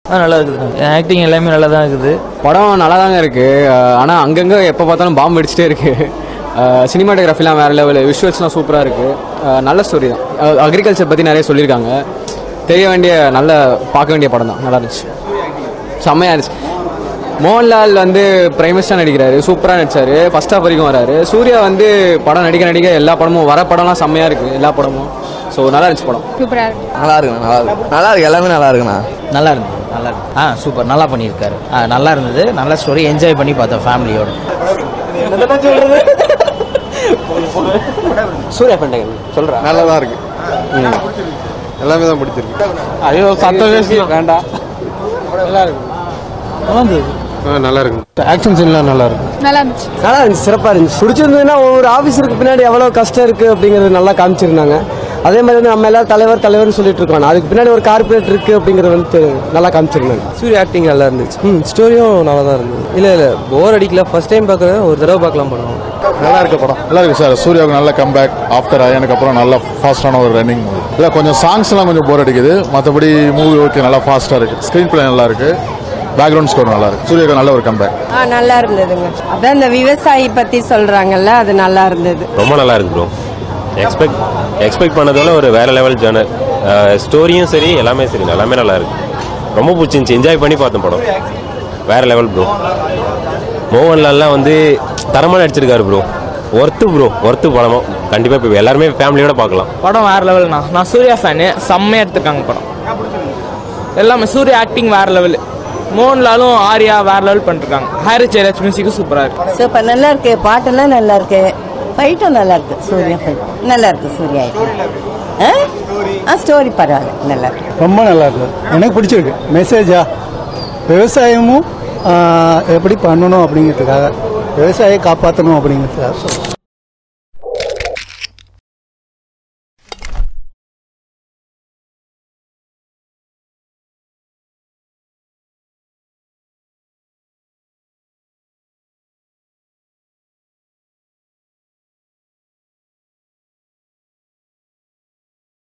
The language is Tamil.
நல்லா இருக்குது ஆக்டிங் எல்லாமே நல்லா தான் இருக்குது படம் நல்லா தாங்க இருக்கு அஹ் ஆனா அங்கங்க எப்போ பார்த்தாலும் பாம்பு அடிச்சுட்டே இருக்கு சினிமாட்டோகிராஃபிலாம் வேற லெவல் விஷுவல்ஸ்லாம் சூப்பராக இருக்கு அஹ் நல்ல ஸ்டோரி தான் அக்ரிகல்ச்சர் பற்றி நிறைய சொல்லியிருக்காங்க தெரிய வேண்டிய நல்ல பார்க்க வேண்டிய படம் தான் நல்லா இருந்துச்சு செம்மையா இருந்துச்சு மோகன்லால் வந்து பிரைமஸ்டாக நடிக்கிறாரு சூப்பராக நடிச்சாரு ஃபர்ஸ்ட் ஹாஃப் வரைக்கும் வராரு சூர்யா வந்து படம் நடிக்க நடிக்க எல்லா படமும் வர படம்லாம் செம்மையா இருக்கு எல்லா படமும் ஸோ நல்லா இருந்துச்சு படம் சூப்பரா இருக்கு நல்லா இருக்குண்ணா நல்லா இருக்கு நல்லா இருக்கு எல்லாமே நல்லா இருக்குண்ணா நல்லா இருந்தது நல்லா இருக்கு ஆ சூப்பர் நல்லா பண்ணியிருக்காரு ஆ நல்லா இருந்தது நல்ல ஸ்டோரி என்ஜாய் பண்ணி பார்த்தோம் ஃபேமிலியோட சூர்யா ஃபண்டகன் சொல்கிறேன் நல்லா தான் இருக்கு எல்லாமே தான் பிடிச்சிருக்கு ஐயோ சத்த வேண்டாம் நல்லா இருக்கு ஆக்ஷன் சீன்லாம் நல்லா இருக்கு நல்லா இருந்துச்சு நல்லா இருந்துச்சு சிறப்பாக இருந்துச்சு பிடிச்சிருந்ததுன்னா ஒவ்வொரு ஆஃபீஸருக்கு பின்னாடி எவ்வளோ கஷ்டம் இருக்குது அப்படிங்கிறது நல்லா காமிச்சிருந்தாங்க அதே மாதிரி வந்து நம்ம எல்லாரும் தலைவர் தலைவர்னு சொல்லிட்டு இருக்கோம் அதுக்கு பின்னாடி ஒரு கார்பரேட் இருக்கு அப்படிங்கிறது வந்து தெ- நல்லா காமிச்சிருந்தாங்க சூரிய ஆக்டிங் நல்லா இருந்துச்சு ம் ஸ்டோரியும் நல்லா தான் இருந்தது இல்லை இல்லை போர் அடிக்கல ஃபர்ஸ்ட் டைம் பார்க்குறேன் ஒரு தடவை பார்க்கலாம் படம் நல்லா இருக்கு படம் நல்லா இருக்கு சார் சூர்யாவுக்கு நல்ல கம்பேக் ஆஃப்டர் அயனுக்கு அப்புறம் நல்ல ஃபாஸ்டான ஒரு ரன்னிங் மூவி இல்லை கொஞ்சம் சாங்ஸ் எல்லாம் கொஞ்சம் போர் அடிக்குது மற்றபடி மூவி ஓகே நல்லா ஃபாஸ்ட்டாக இருக்கு ஸ்க்ரீன் பிளே நல்லா இருக்கு பேக்ரவுண்ட் ஸ்கோர் நல்லா இருக்கு சூர்யாவுக்கு நல்ல ஒரு கம்பேக் ஆ நல்லா இருந்ததுங்க அதான் இந்த விவசாயி பத்தி சொல்றாங்கல்ல அது நல்லா இருந்தது ரொம்ப நல்லா இருக்கு ப்ரோ எக்ஸ்பெக்ட் எக்ஸ்பெக்ட் பண்ணதோட ஒரு வேற லெவல் ஜேர்னல் ஸ்டோரியும் சரி எல்லாமே சரி எல்லாமே நல்லா இருக்கு ரொம்ப பிடிச்சிருந்துச்சி என்ஜாய் பண்ணி பார்த்தேன் படம் வேற லெவல் ப்ரோ மோகன்லால்லாம் வந்து தரமாக நடிச்சிருக்காரு ப்ரோ ஒர்த்து ப்ரோ ஒர்த்து படமும் கண்டிப்பாக இப்போ எல்லாருமே ஃபேமிலியோட பார்க்கலாம் படம் வேற லெவல்ண்ணா நான் சூர்யா ஃபேனு செம்மையாக எடுத்திருக்காங்க படம் எல்லாமே சூர்யா ஆக்டிங் வேற லெவல் மோகன்லாலும் ஆர்யா வேற லெவல் பண்ணிருக்காங்க ஹாரி ஜெயராஜ் மியூசிக்கும் சூப்பராக இருக்கு சூப்பர் நல்லா இருக்கு பாட்டெல்லாம் நல்லா இருக்கு ஃபைட்டும் நல்லா இருக்கு சூர்யா ஃபைட் நல்லா இருக்கு சூர்யா ஆ ஸ்டோரி பரவாயில்ல நல்லா இருக்கு ரொம்ப நல்லா இருக்கு எனக்கு பிடிச்சிருக்கு மெசேஜா விவசாயமும் எப்படி பண்ணணும் அப்படிங்கிறதுக்காக விவசாயியை காப்பாற்றணும் அப்படிங்கிறதுக்காக